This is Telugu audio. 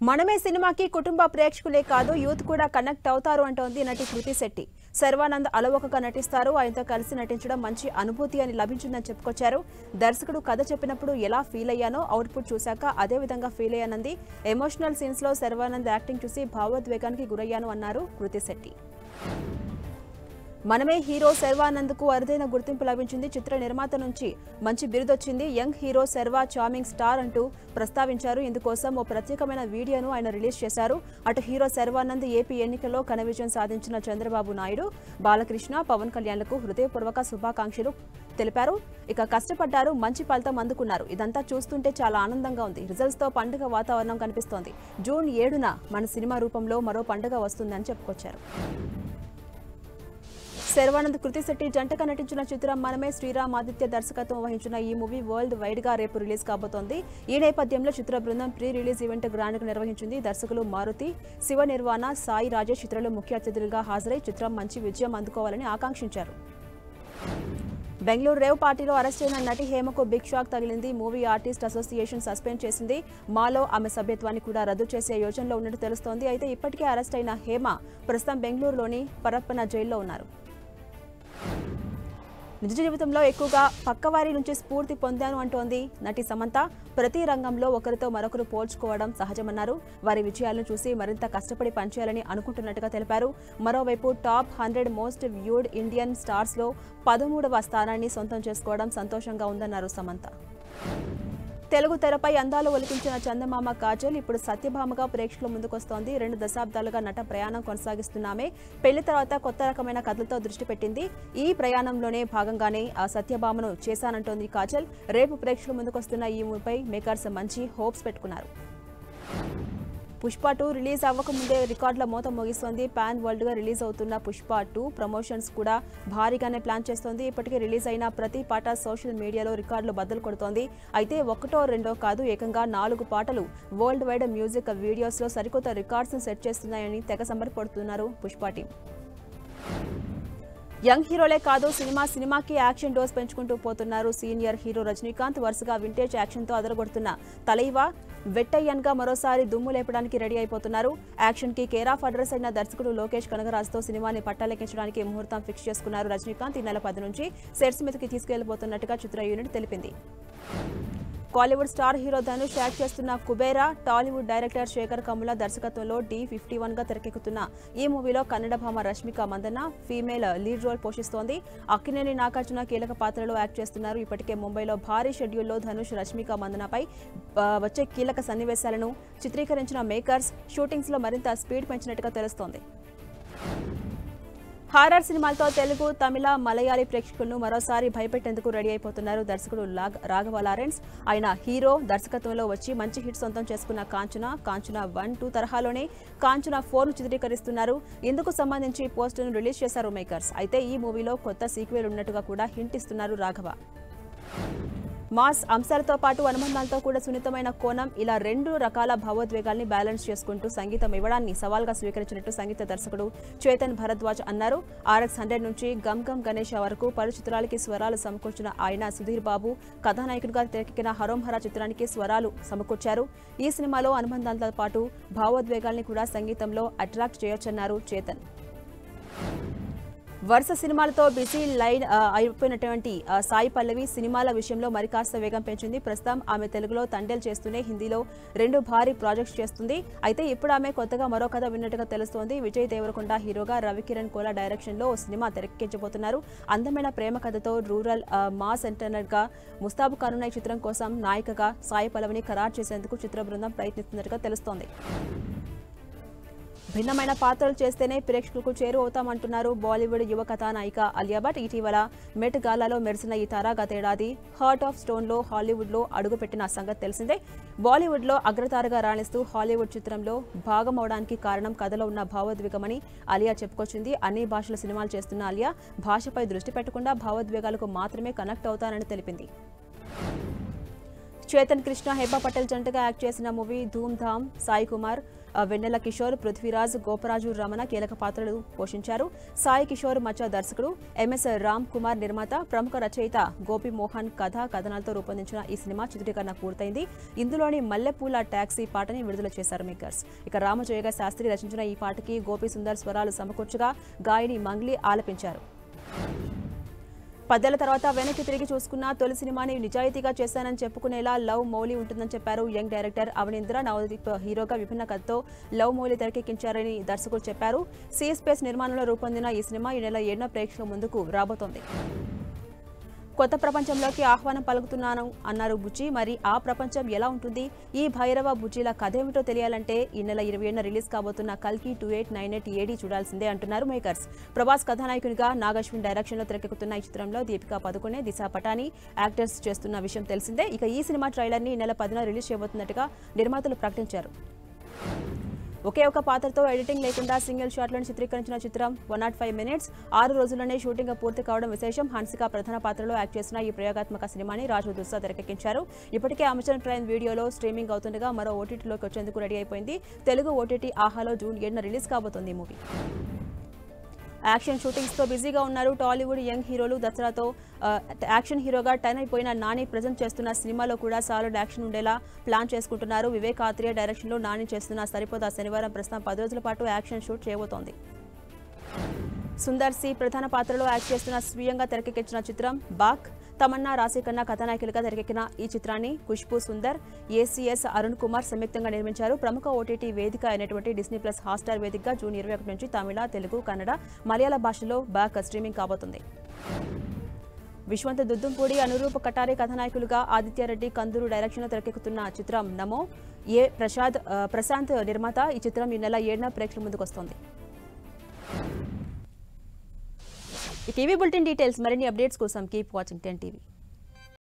మనమే సినిమాకి కుటుంబ ప్రేక్షకులే కాదు యూత్ కూడా కనెక్ట్ అవుతారు అంటోంది నటి కృతి శెట్టి శర్వానంద్ అలవోకగా నటిస్తారు ఆయనతో కలిసి నటించడం మంచి అనుభూతి అని లభించిందని చెప్పుకొచ్చారు దర్శకుడు కథ చెప్పినప్పుడు ఎలా ఫీల్ అయ్యానో అవుట్పుట్ చూశాక అదే విధంగా ఫీల్ అయ్యానంది ఎమోషనల్ సీన్స్ లో శర్వానంద్ యాక్టింగ్ చూసి భావోద్వేగానికి గురయ్యాను అన్నారు కృతి శెట్టి మనమే హీరో శర్వానంద్కు అరుదైన గుర్తింపు లభించింది చిత్ర నిర్మాత నుంచి మంచి బిరుదొచ్చింది young hero Sharwa charming star అంటూ ప్రస్తావించారు ఇందుకోసం ఓ ప్రత్యేకమైన వీడియోను ఆయన రిలీజ్ చేశారు అటు హీరో శర్వానంద్ ఏపీ ఎన్నికల్లో ఘన విజయం సాధించిన చంద్రబాబు నాయుడు బాలకృష్ణ పవన్ కళ్యాణ్లకు హృదయపూర్వక శుభాకాంక్షలు తెలిపారు ఇక కష్టపడ్డారు మంచి ఫలితం అందుకున్నారు ఇదంతా చూస్తుంటే చాలా ఆనందంగా ఉంది రిజల్ట్స్ తో పండుగ వాతావరణం కనిపిస్తోంది జూన్ ఏడున మన సినిమా రూపంలో మరో పండుగ వస్తుందని చెప్పుకొచ్చారు శర్వానంద్ కృతి శెట్టి జంటగా నటించిన చిత్రం మనమే శ్రీరామ్ ఆదిత్య దర్శకత్వం వహించిన ఈ మూవీ వరల్డ్ వైడ్ గా రేపు రిలీజ్ కాబోతోంది ఈ నేపథ్యంలో చిత్ర బృందం ప్రీ రిలీజ్ ఈవెంట్ గ్రాండ్ గా నిర్వహించింది దర్శకులు మారుతి శివ నిర్వాణ సాయి రాజేష్ చిత్రంలో ముఖ్య అతిథులుగా హాజరై చిత్రం మంచి విజయం అందుకోవాలని ఆకాంక్షించారు బెంగళూరు రేవ్ పార్టీలో అరెస్ట్ అయిన నటి హేమకు బిగ్ షాక్ తగిలింది మూవీ ఆర్టిస్ట్ అసోసియేషన్ సస్పెండ్ చేసింది మాలో ఆమె సభ్యత్వాన్ని కూడా రద్దు చేసే యోచనలో ఉన్నట్టు తెలుస్తోంది అయితే ఇప్పటికే అరెస్ట్ అయిన హేమ ప్రస్తుతం బెంగళూరులోని పరప్పన జైల్లో ఉన్నారు నిజ జీవితంలో ఎక్కువగా పక్కవారి నుంచి స్ఫూర్తి పొందాను అంటోంది నటి సమంత ప్రతి రంగంలో ఒకరితో మరొకరు పోల్చుకోవడం సహజమన్నారు వారి విజయాలను చూసి మరింత కష్టపడి పనిచేయాలని అనుకుంటున్నట్టుగా తెలిపారు మరోవైపు top hundred most viewed Indian స్టార్స్లో పదమూడవ స్థానాన్ని సొంతం చేసుకోవడం సంతోషంగా ఉందన్నారు సమంత తెలుగు తెరపై అందాలు ఒలికించిన చందమామ కాజల్ ఇప్పుడు సత్యభామగా ప్రేక్షకుల ముందుకొస్తోంది రెండు దశాబ్దాలుగా నట ప్రయాణం కొనసాగిస్తున్నామే పెళ్లి తర్వాత కొత్త రకమైన కథలతో దృష్టి పెట్టింది ఈ ప్రయాణంలోనే భాగంగానే ఆ సత్యభామను చేశానంటోంది కాజల్ రేపు ప్రేక్షకుల ముందుకొస్తున్న ఈ మూవీపై మేకర్స్ మంచి హోప్స్ పెట్టుకున్నారు పుష్ప టూ రిలీజ్ అవ్వకముందే రికార్డుల మోత మోగిస్తోంది పాన్ వరల్డ్ గా రిలీజ్ అవుతున్న పుష్ప టూ ప్రమోషన్స్ కూడా భారీగానే ప్లాన్ చేస్తోంది ఇప్పటికే రిలీజ్ అయిన ప్రతి పాట సోషల్ మీడియాలో రికార్డులు బద్దలు కొడుతోంది అయితే ఒకటో రెండో కాదు ఏకంగా నాలుగు పాటలు వరల్డ్ వైడ్ మ్యూజిక్ వీడియోస్ లో సరికొత్త రికార్డ్స్ సెట్ చేస్తున్నాయని తెగ సంబరపడుతున్నారు పుష్ప టీం యంగ్ హీరోలే కాదు సినిమా సినిమాకి యాక్షన్ డోస్ పెంచుకుంటూ పోతున్నారు సీనియర్ హీరో రజనీకాంత్ వరుసగా వింటేజ్ యాక్షన్ తో అదరగొడుతున్న తలైవా వెట్టయ్యన్ గా మరోసారి దుమ్ము లేపడానికి రెడీ అయిపోతున్నారు యాక్షన్ కి కేర్ ఆఫ్ అడ్రస్ అయిన దర్శకుడు లోకేష్ కనగరాజుతో సినిమాని పట్టాలెక్కించడానికి ముహూర్తం ఫిక్స్ చేసుకున్నారు రజనీకాంత్ ఈ నెల పది నుంచి సెట్స్ మీదకి తీసుకెళ్లిపోతున్నట్టుగా చిత్ర యూనిట్ తెలిపింది Kollywood star hero Dhanush act చేస్తున్న కుబేరా టాలీవుడ్ డైరెక్టర్ శేఖర్ కమ్ముల దర్శకత్వంలో డి ఫిఫ్టీ వన్ గా తెరకెక్కుతున్న ఈ మూవీలో కన్నడ భామ Rashmika Mandanna female lead role పోషిస్తోంది అక్కినేని నాగార్జున కీలక పాత్రలో యాక్ట్ చేస్తున్నారు ఇప్పటికే ముంబైలో భారీ షెడ్యూల్లో ధనుష్ రష్మిక మందనపై ఆ, వచ్చే కీలక సన్నివేశాలను చిత్రీకరించిన మేకర్స్ షూటింగ్స్ లో మరింత స్పీడ్ పెంచినట్టుగా తెలుస్తోంది హారర్ సినిమాలతో తెలుగు తమిళ మలయాళీ ప్రేక్షకులను మరోసారి భయపెట్టేందుకు రెడీ అయిపోతున్నారు దర్శకుడు లాగ్- రాఘవ లారెన్స్ ఆయన హీరో దర్శకత్వంలో వచ్చి మంచి హిట్ సొంతం చేసుకున్న కాంచన కాంచన వన్ టూ తరహాలోనే కాంచన ఫోర్ ను చిత్రీకరిస్తున్నారు ఇందుకు సంబంధించి పోస్టును రిలీజ్ చేశారు మేకర్స్ అయితే ఈ మూవీలో కొత్త సీక్వెల్ ఉన్నట్టుగా కూడా హింట్ ఇస్తున్నారు రాఘవ మాస్ అంశాలతో పాటు అనుబంధాలతో కూడా సున్నితమైన కోణం ఇలా రెండు రకాల భావోద్వేగాల్ని బ్యాలెన్స్ చేసుకుంటూ సంగీతం ఇవ్వడాన్ని సవాల్గా స్వీకరించినట్టు సంగీత దర్శకుడు చేతన్ భరద్వాజ్ అన్నారు ఆర్ఎక్స్ హండ్రెడ్ నుంచి గమ్ గమ్ గణేష్ వరకు పలు చిత్రాలకి స్వరాలు సమకూర్చిన ఆయన సుధీర్ బాబు కథానాయకుడిగా తెరకెక్కిన హరోంహర చిత్రానికి స్వరాలు సమకూర్చారు ఈ సినిమాలో అనుబంధాలతో పాటు భావోద్వేగాల్ని కూడా సంగీతంలో అట్రాక్ట్ చేయొచ్చన్నారు చేతన్ వరుస సినిమాలతో బిజీ లైన్ ఆ, అయిపోయినటువంటి ఆ, సాయి పల్లవి సినిమాల విషయంలో మరి కాస్త వేగం పెంచింది ప్రస్తుతం ఆమె తెలుగులో తండేలు చేస్తూనే హిందీలో రెండు భారీ ప్రాజెక్ట్స్ చేస్తుంది అయితే ఇప్పుడు ఆమె కొత్తగా మరో కథ విన్నట్టుగా తెలుస్తోంది విజయ్ దేవరకొండ హీరోగా రవికిరణ్ కోలా డైరెక్షన్ లో ఓ సినిమా తెరకెక్కించబోతున్నారు అందమైన ప్రేమ కథతో రూరల్ ఆ, మాస్ ఎంటర్నర్ గా ముస్తాబు కానున్న ఈ చిత్రం కోసం నాయికగా సాయి పల్లవిని ఖరారు చేసేందుకు చిత్ర బృందం ప్రయత్నిస్తున్నట్టుగా తెలుస్తోంది భిన్నమైన పాత్రలు చేస్తేనే ప్రేక్షకులకు చేరు అవుతామంటున్నారు బాలీవుడ్ యువ కథానాయిక అలియా భట్ ఇటీవల మెట్ గాలాలో మెరిసిన ఈ తారా గతేడాది హార్ట్ ఆఫ్ స్టోన్ లో హాలీవుడ్ లో అడుగుపెట్టిన సంగతి తెలిసిందే బాలీవుడ్ లో అగ్రతారగా రాణిస్తూ హాలీవుడ్ చిత్రంలో భాగం అవడానికి కారణం కథలో ఉన్న భావోద్వేగమని అలియా చెప్పుకొచ్చింది అన్ని భాషల సినిమాలు చేస్తున్న అలియా భాషపై దృష్టి పెట్టకుండా భావోద్వేగాలకు మాత్రమే కనెక్ట్ అవుతానని తెలిపింది చేతన్ కృష్ణ హెబా పటేల్ జంటగా యాక్ట్ చేసిన మూవీ ధూమ్ ధామ్ సాయి కుమార్ ఆ, వెన్నెల కిషోర్ పృథ్వీరాజ్ గోపరాజు రమణ కీలక పాత్రలు పోషించారు సాయి కిషోర్ మచ్చ దర్శకుడు ఎంఎస్ రామ్ కుమార్ నిర్మాత ప్రముఖ రచయిత గోపి మోహన్ కథ కథనాలతో రూపొందించిన ఈ సినిమా చిత్రీకరణ పూర్తయింది ఇందులోని మల్లెపూల టాక్సీ పాటని విడుదల చేశారు మేకర్స్ ఇక రామజోయగ శాస్త్రి రచించిన ఈ పాటకి గోపి సుందర్ స్వరాలు సమకూర్చగా గాయని మంగ్లీ ఆలపించారు పదేళ్ల తర్వాత వెనక్కి తిరిగి చూసుకున్న తొలి సినిమాని నిజాయితీగా చేశానని చెప్పుకునేలా లవ్ మౌలి ఉంటుందని చెప్పారు యంగ్ డైరెక్టర్ అవనీంద్ర నవదీప్ హీరోగా విభిన్న కథతో లవ్ మౌలి తెరకెక్కించారని దర్శకుడు చెప్పారు సీ స్పేస్ నిర్మాణంలో రూపొందిన ఈ సినిమా ఈ నెల ఏడున ప్రేక్షకుల ముందుకు రాబోతోంది కొత్త ప్రపంచంలోకి ఆహ్వానం పలుకుతున్నాను అన్నారు బుజ్జి మరి ఆ ప్రపంచం ఎలా ఉంటుంది ఈ భైరవ బుజ్జిల కథేమిటో తెలియాలంటే ఈ నెల ఇరవై ఏడున రిలీజ్ కాబోతున్న కల్కి two eight nine eight AD చూడాల్సిందే అంటున్నారు మేకర్స్ ప్రభాస్ కథానాయకునిగా నాగశ్విన్ డైరెక్షన్లో తెరకెక్కుతున్న ఈ చిత్రంలో దీపికా పదుకొనే దిశా పటాని యాక్టర్స్ చేస్తున్న విషయం తెలిసిందే ఇక ఈ సినిమా ట్రైలర్ని ఈ నెల పదిన రిలీజ్ చేయబోతున్నట్టుగా నిర్మాతలు ప్రకటించారు ఒకే ఒక పాత్రతో ఎడిటింగ్ లేకుండా సింగిల్ షాట్లను చిత్రీకరించిన చిత్రం వన్ నాట్ ఫైవ్ మినిట్స్ ఆరు రోజుల్లోనే షూటింగ్ పూర్తి కావడం విశేషం హన్సిక ప్రధాన పాత్రలో యాక్ట్ చేసిన ఈ ప్రయోగాత్మక సినిమాని రాజు దుస్సా తెరకెక్కించారు ఇప్పటికే అమెజాన్ ప్రైమ్ వీడియోలో స్ట్రీమింగ్ అవుతుండగా మరో ఓటీటీలోకి వచ్చేందుకు రెడీ అయిపోయింది తెలుగు ఓటీటీ ఆహాలో జూన్ ఏడున రిలీజ్ కాబోతోంది ఈ మూవీ యాక్షన్ షూటింగ్స్ తో బిజీగా ఉన్నారు టాలీవుడ్ యంగ్ హీరోలు దసరాతో ఆ, యాక్షన్ హీరోగా టర్న్ అయిపోయిన నాని ప్రజెంట్ చేస్తున్న సినిమాలో కూడా సాలిడ్ యాక్షన్ ఉండేలా ప్లాన్ చేసుకుంటున్నారు వివేక్ ఆత్రేయ డైరెక్షన్లో నాని చేస్తున్న సరిపోదా శనివారం ప్రస్తుతం పది రోజుల పాటు యాక్షన్ షూట్ చేయబోతోంది సుందర్ సి ప్రధాన పాత్రలో యాక్ట్ చేస్తున్న స్వీయంగా తెరకెక్కించిన చిత్రం బాక్ తమన్నా రాశికన్నా కథానాయకులుగా తెరకెక్కిన ఈ చిత్రాన్ని ఖుష్బు సుందర్ ఏసీఎస్ అరుణ్ కుమార్ సంయుక్తంగా నిర్మించారు ప్రముఖ ఓటీటీ వేదిక అయినటువంటి డిస్నీ ప్లస్ హాట్స్టార్ వేదికగా జూన్ ఇరవై ఒకటి నుంచి తమిళ తెలుగు కన్నడ మలయాళ భాషలో బాక్ స్ట్రీమింగ్ కాబోతుంది విశ్వంత్ దుద్దుంపూడి అనురూప్ కటారి కథానాయకులుగా ఆదిత్యారెడ్డి కందూరు డైరెక్షన్లో తెరకెక్కుతున్న చిత్రం నమో ఏ ప్రసాద్ ఆ, ప్రశాంత్ నిర్మాత ఈ చిత్రం ఈ నెల ఏడున ప్రేక్షకుల ముందుకు వస్తోంది ఈ టీవీ బులెటిన్ డీటెయిల్స్ మరిన్ని అప్డేట్స్ కోసం కీప్ వాచింగ్ టెన్ టీవీ